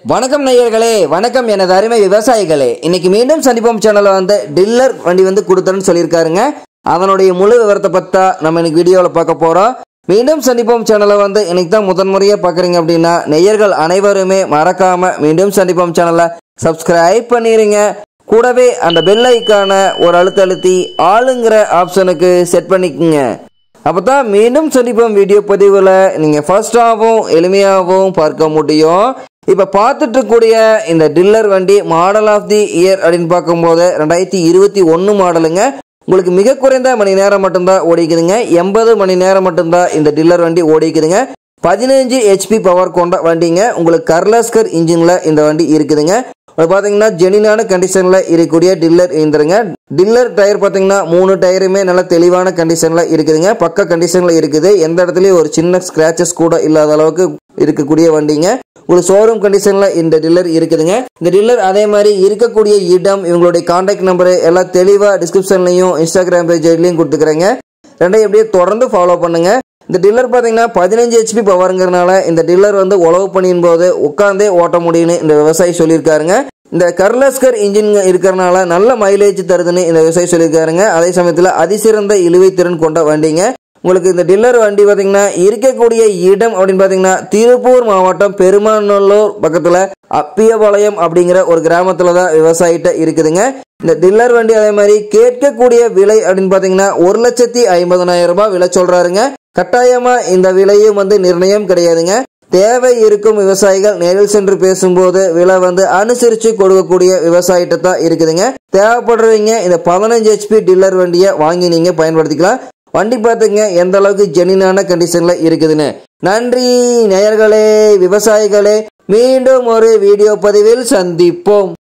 வணக்கம் நேயர்களே வணக்கம் எனது அருமை விவசாயிகளே இன்னைக்கு மீண்டும் சந்திப்போம் சேனல்ல வந்து டில்லர் வண்டி வந்து கொடுத்தேன்னு சொல்லியிருக்காருங்க அதனுடைய முழு விவரத்தை பத்தா நம்ம இன்னைக்கு வீடியோவில் பார்க்க போறோம் மீண்டும் சந்திப்போம் சேனலை வந்து இன்னைக்கு தான் முதன்முறையாக பார்க்குறீங்க அப்படின்னா நெய்யர்கள் அனைவருமே மறக்காம மீண்டும் சந்திப்போம் சேனலை சப்ஸ்கிரைப் பண்ணிடுங்க கூடவே அந்த பெல் ஐக்கான ஒரு அழுத்த அழுத்தி ஆளுங்கிற ஆப்ஷனுக்கு செட் பண்ணிக்கோங்க அப்போ தான் மீண்டும் சந்திப்போம் வீடியோ பதிவில் நீங்கள் ஃபர்ஸ்டாகவும் எளிமையாகவும் பார்க்க முடியும் இப்போ பார்த்துட்டு இருக்கக்கூடிய இந்த டில்லர் வண்டி மாடல் ஆஃப் தி இயர் அப்படின்னு பார்க்கும்போது ரெண்டாயிரத்தி இருபத்தி ஒன்று மாடலுங்க உங்களுக்கு மிக குறைந்த மணி நேரம் மட்டும்தான் ஓடிக்குதுங்க எண்பது மணி நேரம் மட்டும்தான் இந்த டில்லர் வண்டி ஓடிக்குதுங்க பதினஞ்சு ஹெச்பி பவர் கொண்ட வண்டிங்க உங்களுக்கு கர்லாஸ்கர் இன்ஜினில் இந்த வண்டி இருக்குதுங்க அது பார்த்தீங்கன்னா ஜெனினான கண்டிஷனில் இருக்கக்கூடிய டில்லர் இருந்துருங்க டில்லர் டயர் பார்த்தீங்கன்னா மூணு டயருமே நல்ல தெளிவான கண்டிஷனில் இருக்குதுங்க பக்க கண்டிஷனில் இருக்குது எந்த இடத்துலையும் ஒரு சின்ன ஸ்க்ராச்சஸ் கூட இல்லாத அளவுக்கு இருக்கக்கூடிய வண்டிங்க உங்களுக்கு ஷோரூம் கண்டிஷனில் இந்த டில்லர் இருக்குதுங்க இந்த டில்லர் அதே மாதிரி இருக்கக்கூடிய இடம் இவங்களுடைய கான்டாக்ட் நம்பரு எல்லாம் தெளிவாக டிஸ்கிரிப்ஷன்லையும் இன்ஸ்டாகிராம் பேஜ்லையும் கொடுத்துக்கிறேங்க ரெண்டையும் எப்படியே தொடர்ந்து ஃபாலோ பண்ணுங்க இந்த டில்லர் பார்த்தீங்கன்னா பதினஞ்சு ஹெச்பி பவருங்கிறனால இந்த டில்லர் வந்து உழவு பண்ணியும் போது உட்காந்தே ஓட்ட முடியும்னு இந்த விவசாயி சொல்லியிருக்காருங்க இந்த கர்லஸ்கர் இன்ஜின் இருக்கிறனால நல்ல மைலேஜ் தருதுன்னு இந்த விவசாயி சொல்லியிருக்காருங்க அதே சமயத்தில் அதிசிறந்த இழுவை திறன் கொண்ட வண்டிங்க உங்களுக்கு இந்த டில்லர் வண்டி பார்த்தீங்கன்னா இருக்கக்கூடிய இடம் அப்படின்னு பார்த்தீங்கன்னா திருப்பூர் மாவட்டம் பெருமாநல்லூர் பக்கத்தில் அப்பியபாளையம் அப்படிங்கிற ஒரு கிராமத்தில் தான் விவசாயிட்ட இருக்குதுங்க இந்த டில்லர் வண்டி அதே மாதிரி கேட்கக்கூடிய விலை அப்படின்னு பார்த்தீங்கன்னா ஒரு லட்சத்தி ஐம்பதனாயிரம் ரூபாய் விலை சொல்றாருங்க கட்டாயமா இந்த விலையும் வந்து நிர்ணயம் கிடையாதுங்க தேவை இருக்கும் விவசாயிகள் நேரில் சென்று பேசும்போது விலை வந்து அனுசரித்து கொடுக்கக்கூடிய விவசாயிட்ட தான் இருக்குதுங்க தேவைப்படுறவங்க இந்த பதினஞ்சு ஹெச்பி டில்லர் வண்டியை வாங்கி நீங்க பயன்படுத்திக்கலாம் வண்டி பார்த்துங்க எந்த அளவுக்கு ஜெனினான கண்டிஷன்ல இருக்குதுன்னு நன்றி நேயர்களே விவசாயிகளே மீண்டும் ஒரு வீடியோ பதிவில் சந்திப்போம்